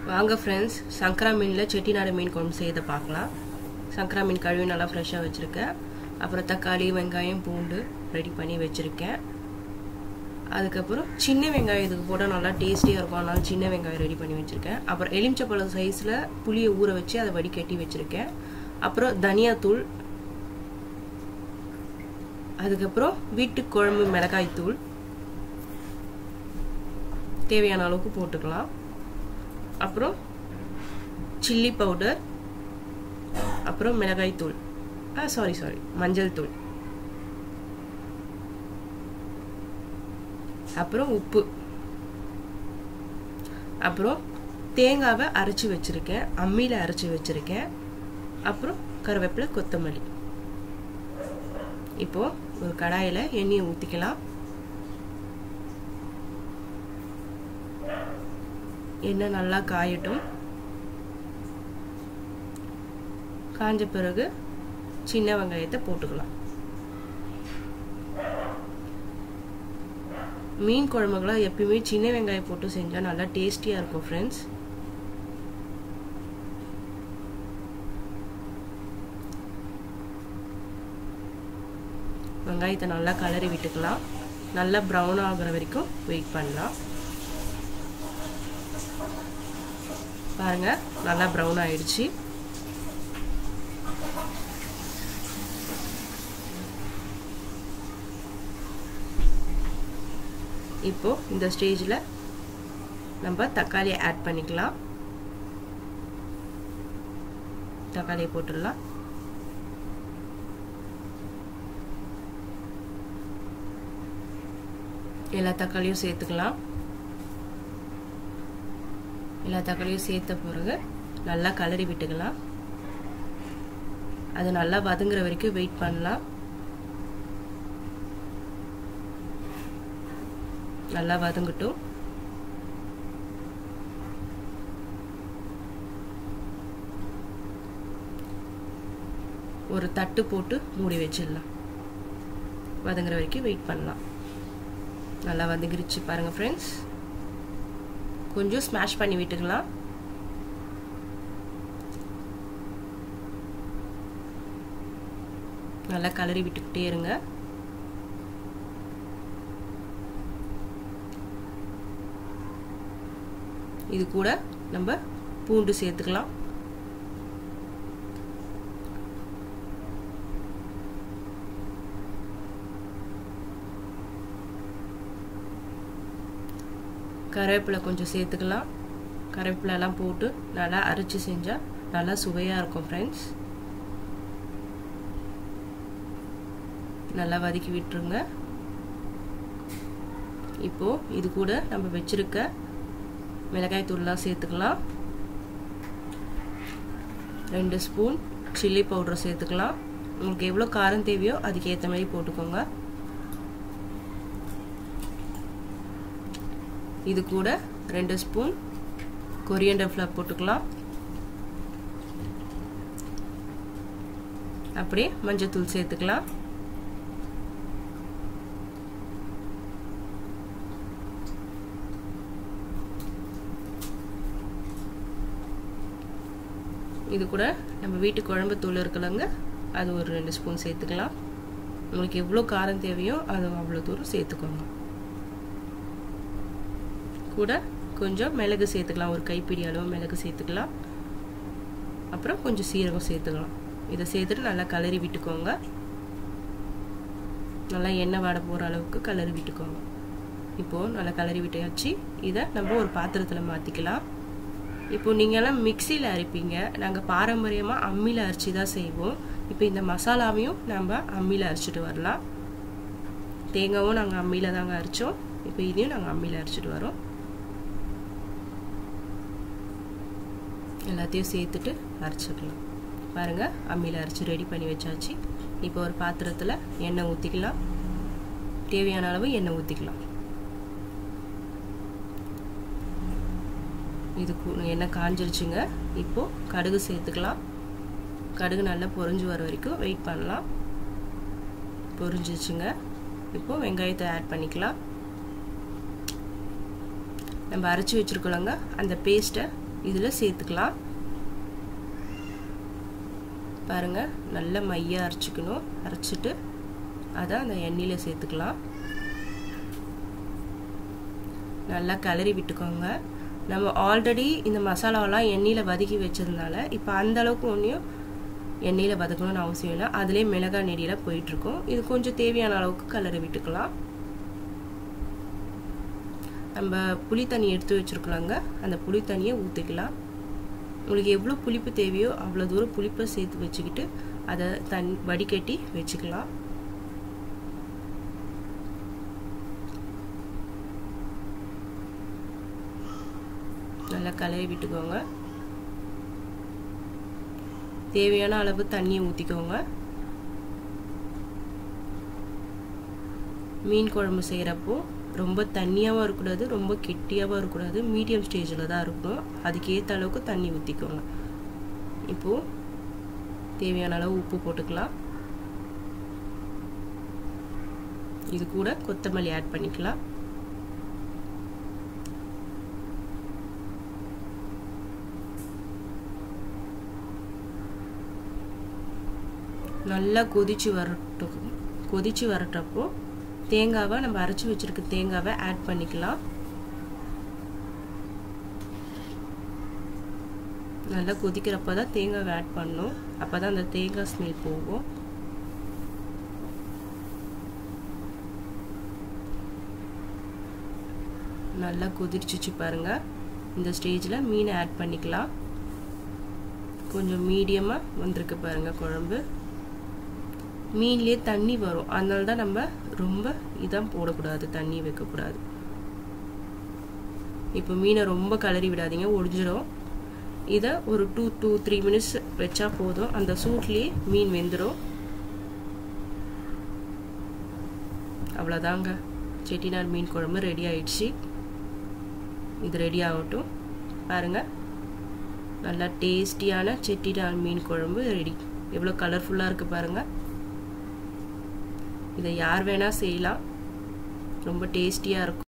வாங்க ஃப்ரெண்ட்ஸ் சங்கரா மீனில் செட்டிநாடு மீன் குழம்பு செய்யறதை பார்க்கலாம் சங்கரா மீன் கழுவி நல்லா ஃப்ரெஷ்ஷாக வச்சுருக்கேன் அப்புறம் தக்காளி வெங்காயம் பூண்டு ரெடி பண்ணி வச்சுருக்கேன் அதுக்கப்புறம் சின்ன வெங்காயம் இதுக்கு போட்டால் நல்லா டேஸ்டியாக இருக்கும் அதனால சின்ன வெங்காயம் ரெடி பண்ணி வச்சுருக்கேன் அப்புறம் எலுமிச்சப்பழம் சைஸில் புளியை ஊற வச்சு அதை வடிகட்டி வச்சுருக்கேன் அப்புறம் தனியாத்தூள் அதுக்கப்புறம் வீட்டு குழம்பு மிளகாய் தூள் தேவையான அளவுக்கு போட்டுக்கலாம் அப்புறம் சில்லி பவுடர் அப்புறம் மிளகாய் தூள் ஆ சாரி சாரி மஞ்சள் தூள் அப்புறம் உப்பு அப்புறம் தேங்காவை அரைச்சி வச்சுருக்கேன் அம்மியில் அரைச்சி வச்சுருக்கேன் அப்புறம் கருவேப்பிலை கொத்தமல்லி இப்போது ஒரு கடாயில் எண்ணெயை ஊற்றிக்கலாம் எண்ணெய் நல்லா காயட்டும் காஞ்ச பிறகு சின்ன வெங்காயத்தை போட்டுக்கலாம் மீன் குழம்புகளாம் எப்பயுமே சின்ன வெங்காயம் போட்டு செஞ்சால் நல்லா டேஸ்டியாக இருக்கும் ஃப்ரெண்ட்ஸ் வெங்காயத்தை நல்லா கலரி விட்டுக்கலாம் நல்லா ப்ரௌன் ஆகுற வரைக்கும் வெயிட் பண்ணலாம் பாருங்க நல்லா ப்ரௌன் ஆயிடுச்சு இப்போ இந்த ஸ்டேஜில் நம்ம தக்காளியை ஆட் பண்ணிக்கலாம் தக்காளியை போட்டுடலாம் எல்லா தக்காளியும் சேர்த்துக்கலாம் எல்லா தக்காளியும் சேர்த்த பிறகு நல்லா கலரி விட்டுக்கலாம் அது நல்லா வதங்குற வரைக்கும் வெயிட் பண்ணலாம் நல்லா வதங்கட்டும் ஒரு தட்டு போட்டு மூடி வச்சிடலாம் வதங்குற வரைக்கும் வெயிட் பண்ணலாம் நல்லா வதங்கிருச்சு பாருங்கள் ஃப்ரெண்ட்ஸ் கொஞ்சம் ஸ்மாஷ் பண்ணி விட்டுக்கலாம் நல்லா கலரி விட்டுக்கிட்டே இருங்க இது கூட நம்ம பூண்டு சேர்த்துக்கலாம் கருவேப்பிலை கொஞ்சம் சேர்த்துக்கலாம் கருவேப்பிலெல்லாம் போட்டு நல்லா அரைச்சி செஞ்சால் நல்லா சுவையாக இருக்கும் ஃப்ரெண்ட்ஸ் நல்லா வதக்கி விட்டுருங்க இப்போது இது கூட நம்ம வச்சுருக்க மிளகாய் தூள்லாம் சேர்த்துக்கலாம் ரெண்டு ஸ்பூன் சில்லி பவுடர் சேர்த்துக்கலாம் உங்களுக்கு எவ்வளோ காரம் தேவையோ அதுக்கு ஏற்ற மாதிரி போட்டுக்கோங்க இது கூட ரெண்டு ஸ்பூன் கொரியண்டர் ஃப்ளவர் போட்டுக்கலாம் அப்படியே மஞ்சத்தூள் சேர்த்துக்கலாம் இது கூட நம்ம வீட்டு குழம்பு தூள் இருக்கலங்க அது ஒரு ரெண்டு ஸ்பூன் சேர்த்துக்கலாம் உங்களுக்கு எவ்வளோ காரம் தேவையோ அது அவ்வளோ தூரம் சேர்த்துக்கோங்க கூட கொஞ்சம் மிளகு சேர்த்துக்கலாம் ஒரு கைப்பிடி அளவு மிளகு சேர்த்துக்கலாம் அப்புறம் கொஞ்சம் சீரகம் சேர்த்துக்கலாம் இதை சேர்த்துட்டு நல்லா கலரி விட்டுக்கோங்க நல்லா எண்ணெய் வாட போகிற அளவுக்கு கலரி விட்டுக்கோங்க இப்போது நல்லா கலரி விட்டாச்சு இதை நம்ம ஒரு பாத்திரத்தில் மாற்றிக்கலாம் இப்போது நீங்கள்லாம் மிக்சியில் அரைப்பீங்க நாங்கள் பாரம்பரியமாக அம்மியில் அரைச்சி தான் செய்வோம் இப்போ இந்த மசாலாவையும் நம்ம அம்மியில் அரைச்சிட்டு வரலாம் தேங்காவும் நாங்கள் அம்மியில் தாங்க அரைச்சோம் இப்போ இதையும் நாங்கள் அம்மியில் அரைச்சிட்டு வரோம் எல்லாத்தையும் சேர்த்துட்டு அரைச்சிக்கலாம் பாருங்கள் அம்மியில் அரைச்சி ரெடி பண்ணி வச்சாச்சு இப்போ ஒரு பாத்திரத்தில் எண்ணெய் ஊற்றிக்கலாம் தேவையான அளவு எண்ணெய் ஊற்றிக்கலாம் இது எண்ணெய் காஞ்சிருச்சுங்க இப்போது கடுகு சேர்த்துக்கலாம் கடுகு நல்லா பொறிஞ்சு வர வரைக்கும் வெயிட் பண்ணலாம் பொரிஞ்சிச்சுங்க இப்போது வெங்காயத்தை ஆட் பண்ணிக்கலாம் நம்ம அரைச்சி வச்சுருக்கோங்க அந்த பேஸ்ட்டை இதில் சேர்த்துக்கலாம் பாருங்க நல்ல மையாக அரைச்சிக்கணும் அரைச்சிட்டு அதை அந்த எண்ணெயில் சேர்த்துக்கலாம் நல்லா கிளறி விட்டுக்கோங்க நம்ம ஆல்ரெடி இந்த மசாலாவெல்லாம் எண்ணெயில் வதக்கி வச்சதுனால இப்போ அந்த அளவுக்கு ஒன்றையும் எண்ணெயில் வதக்கணும்னு அவசியம் இல்லை அதிலே மிளகாய் நெடியில் போயிட்டுருக்கோம் இது கொஞ்சம் தேவையான அளவுக்கு கலரை விட்டுக்கலாம் நம்ம புளி தண்ணி எடுத்து வச்சுருக்கலாங்க அந்த புளி தண்ணியை ஊற்றிக்கலாம் உங்களுக்கு எவ்வளோ புளிப்பு தேவையோ அவ்வளோ தூரம் புளிப்பை சேர்த்து வச்சுக்கிட்டு அதை தன் வடிகட்டி வச்சுக்கலாம் நல்லா கலரி விட்டுக்கோங்க தேவையான அளவு தண்ணியை ஊற்றிக்கோங்க மீன் குழம்பு செய்கிறப்போ ரொம்ப தண்ணியாகவும் இருக்கக்கூடாது ரொம்ப கெட்டியாகவும் இருக்கக்கூடாது மீடியம் ஸ்டேஜில் தான் இருக்கணும் அதுக்கேற்ற அளவுக்கு தண்ணி ஊற்றிக்கோங்க இப்போது தேவையான அளவு உப்பு போட்டுக்கலாம் இது கூட கொத்தமல்லி ஆட் பண்ணிக்கலாம் நல்லா கொதிச்சு வரட்டும் கொதிச்சு வரட்டப்போ தேங்காவை நம்ம அரைச்சி வச்சிருக்க தேங்காவை ஆட் பண்ணிக்கலாம் நல்லா கொதிக்கிறப்ப தான் தேங்காவை ஆட் பண்ணணும் அப்போ தான் அந்த தேங்காய் ஸ்மெல் போகும் நல்லா கொதிச்சிச்சு பாருங்க இந்த ஸ்டேஜில் மீனை ஆட் பண்ணிக்கலாம் கொஞ்சம் மீடியமாக வந்திருக்கு பாருங்க குழம்பு மீன்லேயே தண்ணி வரும் அதனால தான் நம்ம ரொம்ப இதான் போடக்கூடாது தண்ணி வைக்கக்கூடாது இப்போ மீனை ரொம்ப கலரி விடாதீங்க ஒடிஞ்சிடும் இதை ஒரு டூ டூ த்ரீ மினிட்ஸ் வச்சா போதும் அந்த சூட்லேயே மீன் வெந்துடும் அவ்வளோதாங்க செட்டிநாடு மீன் குழம்பு ரெடி ஆயிடுச்சு இது ரெடி ஆகட்டும் பாருங்கள் நல்லா டேஸ்டியான செட்டிநாடு மீன் குழம்பு ரெடி எவ்வளோ கலர்ஃபுல்லாக இருக்குது பாருங்கள் இதை யார் வேணால் செய்யலாம் ரொம்ப டேஸ்டியாக இருக்கும்